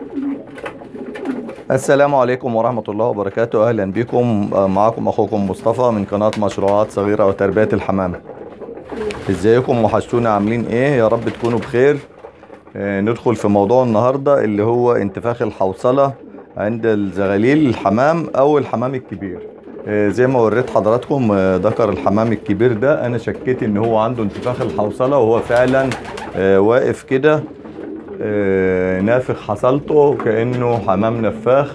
السلام عليكم ورحمة الله وبركاته أهلا بكم آه، معكم أخوكم مصطفى من قناة مشروعات صغيرة وتربية الحمام ازيكم وحشتونا عاملين ايه يا رب تكونوا بخير آه، ندخل في موضوع النهاردة اللي هو انتفاخ الحوصلة عند الزغاليل الحمام او الحمام الكبير آه، زي ما وريت حضراتكم آه، ذكر الحمام الكبير ده انا شكيت ان هو عنده انتفاخ الحوصلة وهو فعلا آه، واقف كده آه، نافخ حصلته كأنه حمام نفاخ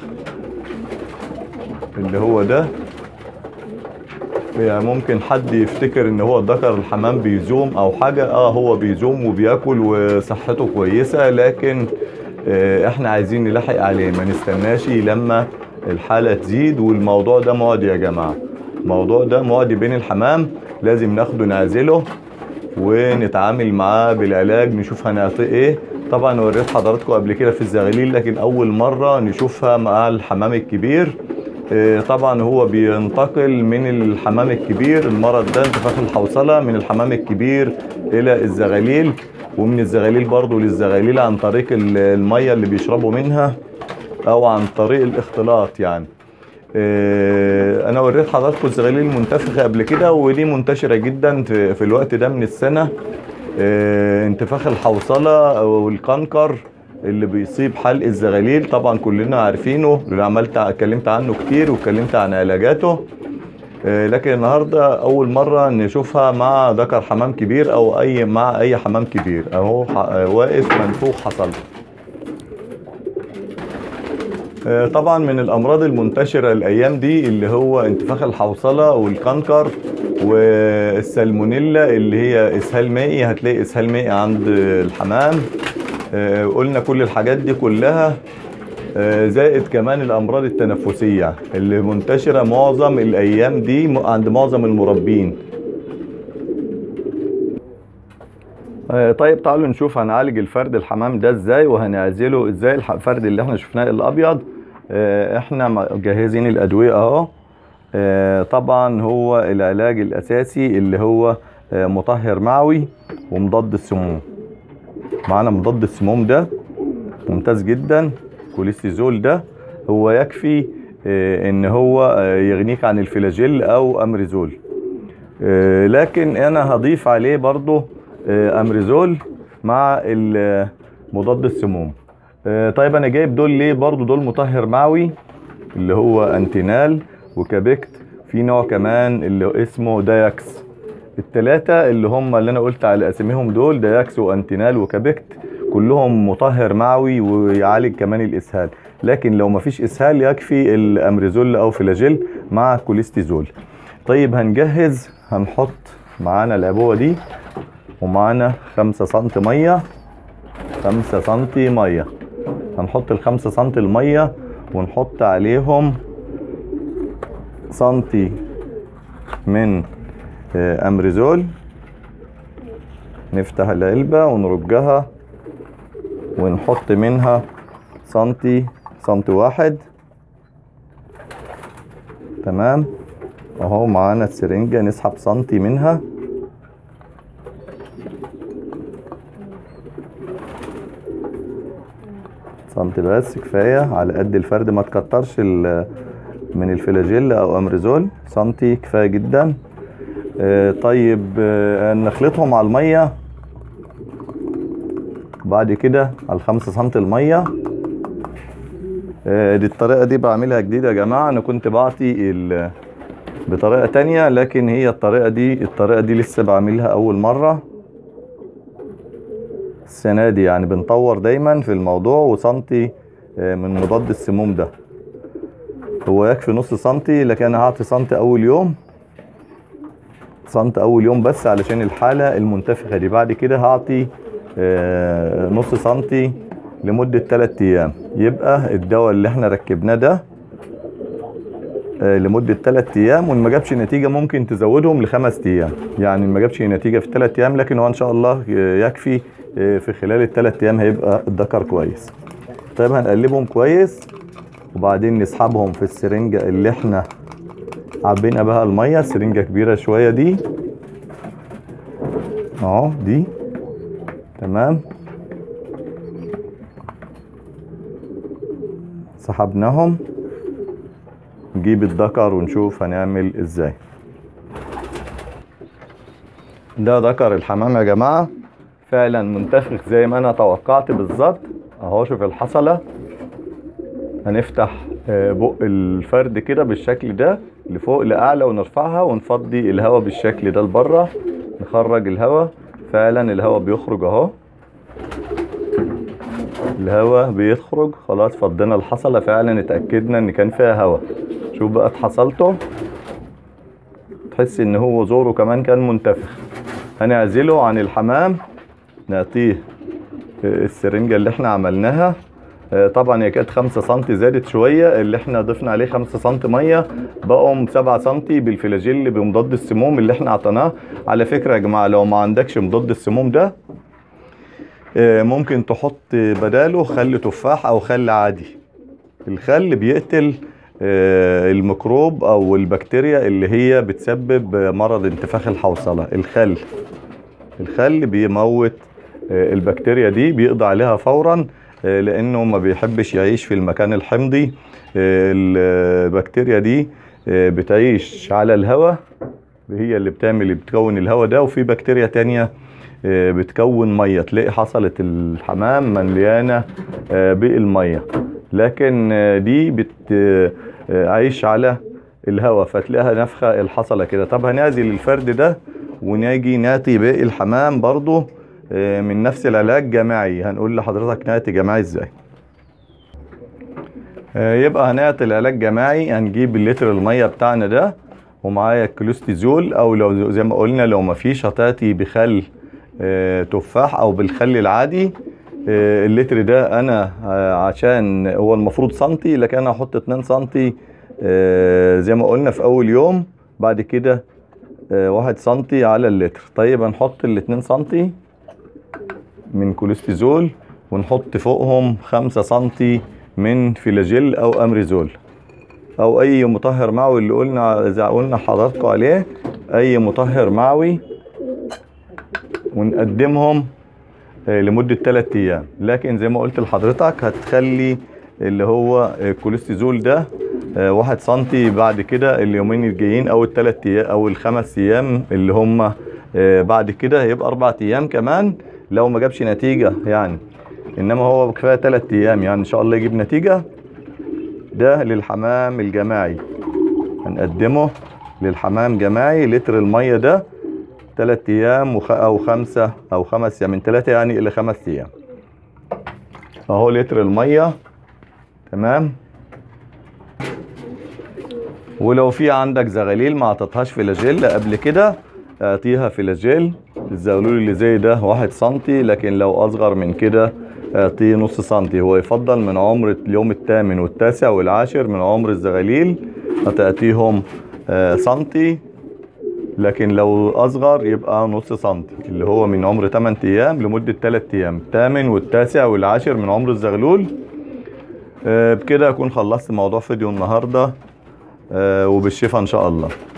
اللي هو ده يعني ممكن حد يفتكر ان هو ذكر الحمام بيزوم او حاجة اه هو بيزوم وبياكل وصحته كويسة لكن آه احنا عايزين نلحق عليه ما نستناش لما الحالة تزيد والموضوع ده معدي يا جماعة الموضوع ده معدي بين الحمام لازم ناخده نعزله ونتعامل معاه بالعلاج نشوف هنعطيه ايه طبعا وريت حضراتكم قبل كده في الزغاليل لكن اول مرة نشوفها مع الحمام الكبير آه، طبعا هو بينتقل من الحمام الكبير المرض ده انتفاخ الحوصلة من الحمام الكبير الى الزغاليل ومن الزغاليل برضو للزغاليل عن طريق ال- المية اللي بيشربوا منها او عن طريق الاختلاط يعني آه، انا وريت حضراتكم الزغاليل المنتفخة قبل كده ودي منتشرة جدا في في الوقت ده من السنة آه، انتفاخ الحوصلة والكنكر اللي بيصيب حلق الزغاليل طبعا كلنا عارفينه اللي عملت اتكلمت عنه كتير واتكلمت عن علاجاته آه، لكن النهارده اول مره نشوفها مع ذكر حمام كبير او اي مع اي حمام كبير اهو ح- آه، واقف منفوخ حصل آه، طبعا من الامراض المنتشره الايام دي اللي هو انتفاخ الحوصله والكنكر والسالمونيلا اللي هي اسهال مائي هتلاقي اسهال مائي عند الحمام آه، قلنا كل الحاجات دي كلها آه، زائد كمان الامراض التنفسيه اللي منتشره معظم الايام دي م- عند معظم المربين آه، طيب تعالوا نشوف هنعالج الفرد الحمام ده ازاي وهنعزله ازاي الح- الفرد اللي احنا شفناه الابيض آه، احنا مجهزين الادويه اهو آه، طبعا هو العلاج الاساسي اللي هو آه، مطهر معوي ومضاد السموم معانا مضاد السموم ده ممتاز جدا كوليستيزول ده هو يكفي آه، ان هو آه، يغنيك عن الفلاجيل او امريزول آه، لكن انا هضيف عليه برضو آه، امريزول مع ال- مضاد السموم آه، طيب انا جايب دول ليه برضو دول مطهر معوي اللي هو انتينال وكابكت في نوع كمان اللي اسمه داياكس التلاتة اللي هم اللي انا قلت على اساميهم دول داياكس وانتينال وكابكت كلهم مطهر معوي ويعالج كمان الاسهال لكن لو مفيش اسهال يكفي الامريزول او فلاجيل مع كوليستيزول طيب هنجهز هنحط معانا العبوة دي ومعانا خمسة سنتي مية خمسة سنتي مية هنحط الخمسة سنتي المية ونحط عليهم سنتي من آه، امريزول نفتح العلبة ونرجها ونحط منها سنتي سنتي واحد تمام اهو معانا السرنجة نسحب سنتي منها سنتي بس كفاية على قد الفرد ما تكترش ال- من الفلاجيل او امريزول سنتي كفاية جدا آه، طيب آه، نخلطهم على المية بعد كده على الخمسة سنتي المية آه، دي الطريقة دي بعملها جديدة يا جماعة أنا كنت بعطي ال- بطريقة تانية لكن هي الطريقة دي الطريقة دي لسه بعملها أول مرة السنة دي يعني بنطور دايما في الموضوع وسنتي آه، من مضاد السموم ده هو يكفي نص سنتي لكن أنا هعطي سنتي أول يوم سنتي أول يوم بس علشان الحالة المنتفخة دي بعد كده هعطي آه، نص سنتي لمدة 3 أيام يبقى الدواء اللي احنا ركبناه ده آه، لمدة 3 أيام وإن ما جابش نتيجة ممكن تزودهم لخمس أيام يعني ما جابش نتيجة في 3 أيام لكن هو إن شاء الله آه، يكفي آه، في خلال الثلاث أيام هيبقى الذكر كويس طيب هنقلبهم كويس وبعدين نسحبهم في السرنجة اللي احنا عبينا بها المية سرنجة كبيرة شوية دي اهو دي تمام سحبناهم نجيب الذكر ونشوف هنعمل ازاي ده ذكر الحمام يا جماعة فعلا منتفخ زي ما انا توقعت بالظبط اهو شوف الحصلة هنفتح آه، بق الفرد كده بالشكل ده لفوق لأعلى ونرفعها ونفضي الهواء بالشكل ده لبره نخرج الهواء فعلا الهواء بيخرج اهو الهواء بيخرج خلاص فضينا الحصلة فعلا اتأكدنا ان كان فيها هواء شوف بقى حصلته تحس ان هو زوره كمان كان منتفخ هنعزله عن الحمام نعطيه السرنجة اللي احنا عملناها آه، طبعا هي كانت 5 سم زادت شوية اللي احنا ضفنا عليه 5 سم مية بقوا 7 سم بالفلاجيل بمضاد السموم اللي احنا عطيناه على فكرة يا جماعة لو ما عندكش مضاد السموم ده آه، ممكن تحط بداله خل تفاح او خل عادي الخل بيقتل آه، الميكروب او البكتيريا اللي هي بتسبب مرض انتفاخ الحوصلة الخل الخل بيموت آه، البكتيريا دي بيقضي عليها فورا آه، لانه ما بيحبش يعيش في المكان الحمضي آه، البكتيريا دي آه، بتعيش على الهواء هي اللي بتعمل بتكون الهواء ده وفي بكتيريا تانية آه، بتكون ميه تلاقي حصلت الحمام مليانه آه، بالميه لكن آه، دي بتعيش على الهواء فتلاقيها نفخه الحصله كده طب هنعزل الفرد ده ونيجي ناتي باقي الحمام برضو آه، من نفس العلاج جماعي هنقول لحضرتك ناتي جماعي ازاي آه، يبقى هنعطي العلاج جماعي هنجيب اللتر الميه بتاعنا ده ومعايا الكلوستيزول او لو زي ما قلنا لو مفيش هتعطي بخل آه، تفاح او بالخل العادي آه، اللتر ده انا آه، عشان هو المفروض سنتي لكن انا هحط 2 سنتي آه، زي ما قلنا في اول يوم بعد كده آه، واحد سنتي على اللتر طيب هنحط الاتنين سنتي من كوليستيزول ونحط فوقهم خمسة سنتي من فيلاجيل او امريزول او اي مطهر معوي اللي قلنا زي قلنا حضراتكم عليه اي مطهر معوي ونقدمهم آه، لمدة 3 ايام لكن زي ما قلت لحضرتك هتخلي اللي هو الكوليستيزول ده آه، واحد سنتي بعد كده اليومين الجايين او الثلاث ايام او الخمس ايام اللي هم آه، بعد كده هيبقى اربع ايام كمان لو ما جابش نتيجة يعني انما هو كفاية 3 ايام يعني ان شاء الله يجيب نتيجة ده للحمام الجماعي هنقدمه للحمام جماعي لتر المية ده تلات ايام وخ... او خمسة او خمس ايام من تلاتة يعني الى خمس ايام اهو لتر المية تمام ولو في عندك زغاليل ما عطتهاش فلاجيل قبل كده اعطيها فلاجيل الزغلول اللي زي ده واحد سنتي لكن لو اصغر من كده اعطيه نص سنتي هو يفضل من عمر اليوم الثامن والتاسع والعاشر من عمر الزغاليل هتعطيهم آه، سنتي لكن لو اصغر يبقى نص سنتي اللي هو من عمر 8 ايام لمدة 3 ايام الثامن والتاسع والعاشر من عمر الزغلول آه، بكده اكون خلصت موضوع فيديو النهارده آه، وبالشفا ان شاء الله